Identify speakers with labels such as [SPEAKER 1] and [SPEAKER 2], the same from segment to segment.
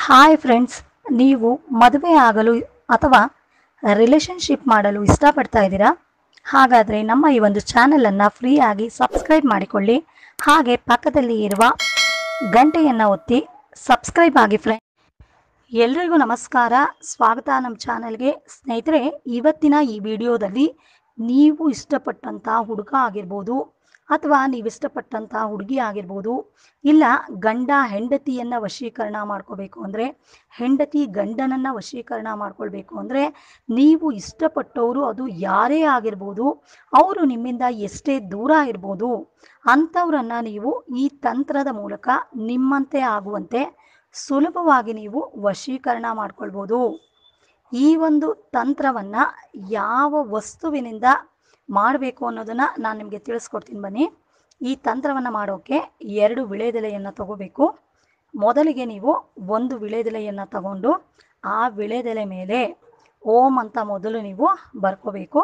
[SPEAKER 1] hi friends ನೀವು ಮದುವೆ ಆಗಲು ಅಥವಾ ರಿಲೇಷನ್ಶಿಪ್ ಮಾಡಲು ಇಷ್ಟಪಡ್ತಾ ಇದ್ದೀರಾ ಹಾಗಾದರೆ ನಮ್ಮ ಈ ಒಂದು ಚಾನಲನ್ನು ಫ್ರೀಯಾಗಿ ಸಬ್ಸ್ಕ್ರೈಬ್ ಮಾಡಿಕೊಳ್ಳಿ ಹಾಗೆ ಪಕ್ಕದಲ್ಲಿ ಇರುವ ಗಂಟೆಯನ್ನು ಒತ್ತಿ ಸಬ್ಸ್ಕ್ರೈಬ್ ಆಗಿ ಫ್ರೆಂಡ್ ಎಲ್ರಿಗೂ ನಮಸ್ಕಾರ ಸ್ವಾಗತ ನಮ್ಮ ಚಾನಲ್ಗೆ ಸ್ನೇಹಿತರೆ ಇವತ್ತಿನ ಈ ವಿಡಿಯೋದಲ್ಲಿ ನೀವು ಇಷ್ಟಪಟ್ಟಂಥ ಹುಡುಗ ಆಗಿರ್ಬೋದು ಅಥವಾ ನೀವು ಇಷ್ಟಪಟ್ಟಂಥ ಹುಡುಗಿ ಆಗಿರ್ಬೋದು ಇಲ್ಲ ಗಂಡ ಹೆಂಡತಿಯನ್ನು ವಶೀಕರಣ ಮಾಡ್ಕೋಬೇಕು ಅಂದರೆ ಹೆಂಡತಿ ಗಂಡನನ್ನು ವಶೀಕರಣ ಮಾಡ್ಕೊಳ್ಬೇಕು ಅಂದರೆ ನೀವು ಇಷ್ಟಪಟ್ಟವರು ಅದು ಯಾರೇ ಆಗಿರ್ಬೋದು ಅವರು ನಿಮ್ಮಿಂದ ಎಷ್ಟೇ ದೂರ ಇರ್ಬೋದು ಅಂಥವ್ರನ್ನು ನೀವು ಈ ತಂತ್ರದ ಮೂಲಕ ನಿಮ್ಮಂತೆ ಆಗುವಂತೆ ಸುಲಭವಾಗಿ ನೀವು ವಶೀಕರಣ ಮಾಡ್ಕೊಳ್ಬೋದು ಈ ಒಂದು ತಂತ್ರವನ್ನು ಯಾವ ವಸ್ತುವಿನಿಂದ ಮಾಡಬೇಕು ಅನ್ನೋದನ್ನು ನಾನು ನಿಮಗೆ ತಿಳಿಸ್ಕೊಡ್ತೀನಿ ಬನ್ನಿ ಈ ತಂತ್ರವನ್ನು ಮಾಡೋಕ್ಕೆ ಎರಡು ವಿಳೆದೆಲೆಯನ್ನು ತಗೋಬೇಕು ಮೊದಲಿಗೆ ನೀವು ಒಂದು ವಿಳೆದೆಲೆಯನ್ನು ತಗೊಂಡು ಆ ವಿಳೆದೆಲೆ ಮೇಲೆ ಓಂ ಅಂತ ಮೊದಲು ನೀವು ಬರ್ಕೋಬೇಕು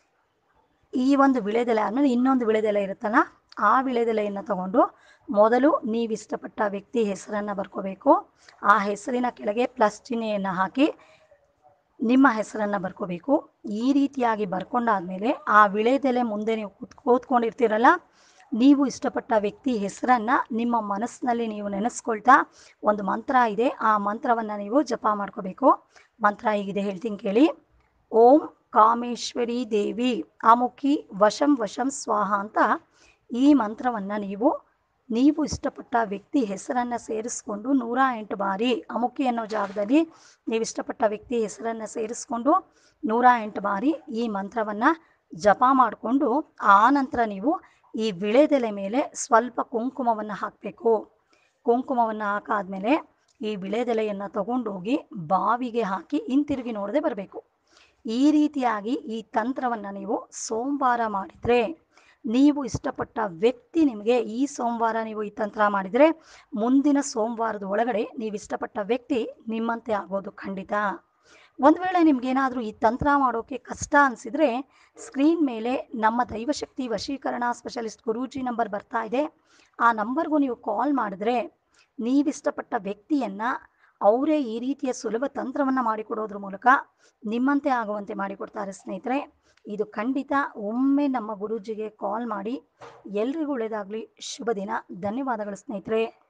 [SPEAKER 1] ಈ ಒಂದು ವಿಳೆದೆಲೆ ಆದಮೇಲೆ ಇನ್ನೊಂದು ವಿಳೆದೆಲೆ ಇರುತ್ತಲ್ಲ ಆ ವಿಳೆದೆಲೆಯನ್ನು ತಗೊಂಡು ಮೊದಲು ನೀವು ಇಷ್ಟಪಟ್ಟ ವ್ಯಕ್ತಿ ಹೆಸರನ್ನು ಬರ್ಕೋಬೇಕು ಆ ಹೆಸರಿನ ಕೆಳಗೆ ಪ್ಲಸ್ ಚಿಹ್ನೆಯನ್ನು ಹಾಕಿ ನಿಮ್ಮ ಹೆಸರನ್ನು ಬರ್ಕೋಬೇಕು ಈ ರೀತಿಯಾಗಿ ಬರ್ಕೊಂಡಾದ್ಮೇಲೆ ಆ ವಿಳೆದೆಲೆ ಮುಂದೆ ನೀವು ಕೂತ್ ಕೂತ್ಕೊಂಡಿರ್ತೀರಲ್ಲ ನೀವು ಇಷ್ಟಪಟ್ಟ ವ್ಯಕ್ತಿ ಹೆಸರನ್ನು ನಿಮ್ಮ ಮನಸ್ಸಿನಲ್ಲಿ ನೀವು ನೆನೆಸ್ಕೊಳ್ತಾ ಒಂದು ಮಂತ್ರ ಇದೆ ಆ ಮಂತ್ರವನ್ನು ನೀವು ಜಪ ಮಾಡ್ಕೋಬೇಕು ಮಂತ್ರ ಹೀಗಿದೆ ಹೇಳ್ತೀನಿ ಕೇಳಿ ಓಂ ಕಾಮೇಶ್ವರಿ ದೇವಿ ಅಮುಖಿ ವಶಂ ವಶಂ ಸ್ವಾಹ ಅಂತ ಈ ಮಂತ್ರವನ್ನು ನೀವು ನೀವು ಇಷ್ಟಪಟ್ಟ ವ್ಯಕ್ತಿ ಹೆಸರನ್ನು ಸೇರಿಸ್ಕೊಂಡು ನೂರ ಎಂಟು ಬಾರಿ ಅಮುಖಿ ಅನ್ನೋ ಜಾಗದಲ್ಲಿ ನೀವು ಇಷ್ಟಪಟ್ಟ ವ್ಯಕ್ತಿ ಹೆಸರನ್ನು ಸೇರಿಸ್ಕೊಂಡು ನೂರ ಎಂಟು ಬಾರಿ ಈ ಮಂತ್ರವನ್ನು ಜಪ ಮಾಡಿಕೊಂಡು ಆ ನಂತರ ನೀವು ಈ ವಿಳೆದೆಲೆ ಮೇಲೆ ಸ್ವಲ್ಪ ಕುಂಕುಮವನ್ನು ಹಾಕಬೇಕು ಕುಂಕುಮವನ್ನು ಹಾಕಾದ್ಮೇಲೆ ಈ ವಿಳೆದೆಲೆಯನ್ನು ತಗೊಂಡೋಗಿ ಬಾವಿಗೆ ಹಾಕಿ ಹಿಂತಿರುಗಿ ನೋಡದೆ ಬರಬೇಕು ಈ ರೀತಿಯಾಗಿ ಈ ತಂತ್ರವನ್ನು ನೀವು ಸೋಮವಾರ ಮಾಡಿದರೆ ನೀವು ಇಷ್ಟಪಟ್ಟ ವ್ಯಕ್ತಿ ನಿಮಗೆ ಈ ಸೋಮವಾರ ನೀವು ಈ ತಂತ್ರ ಮಾಡಿದರೆ ಮುಂದಿನ ಸೋಮವಾರದ ಒಳಗಡೆ ನೀವು ಇಷ್ಟಪಟ್ಟ ವ್ಯಕ್ತಿ ನಿಮ್ಮಂತೆ ಆಗೋದು ಖಂಡಿತ ಒಂದು ವೇಳೆ ನಿಮಗೇನಾದರೂ ಈ ತಂತ್ರ ಮಾಡೋಕ್ಕೆ ಕಷ್ಟ ಅನಿಸಿದರೆ ಸ್ಕ್ರೀನ್ ಮೇಲೆ ನಮ್ಮ ದೈವಶಕ್ತಿ ವಶೀಕರಣ ಸ್ಪೆಷಲಿಸ್ಟ್ ಗುರೂಜಿ ನಂಬರ್ ಬರ್ತಾ ಇದೆ ಆ ನಂಬರ್ಗೂ ನೀವು ಕಾಲ್ ಮಾಡಿದ್ರೆ ನೀವಿಷ್ಟಪಟ್ಟ ವ್ಯಕ್ತಿಯನ್ನು ಅವರೇ ಈ ರೀತಿಯ ಸುಲಭ ತಂತ್ರವನ್ನು ಮಾಡಿಕೊಡೋದ್ರ ಮೂಲಕ ನಿಮ್ಮಂತೆ ಆಗುವಂತೆ ಮಾಡಿಕೊಡ್ತಾರೆ ಸ್ನೇಹಿತರೆ ಇದು ಖಂಡಿತ ಒಮ್ಮೆ ನಮ್ಮ ಗುರೂಜಿಗೆ ಕಾಲ್ ಮಾಡಿ ಎಲ್ರಿಗೂ ಒಳ್ಳೆಯದಾಗಲಿ ಶುಭ ದಿನ ಧನ್ಯವಾದಗಳು ಸ್ನೇಹಿತರೆ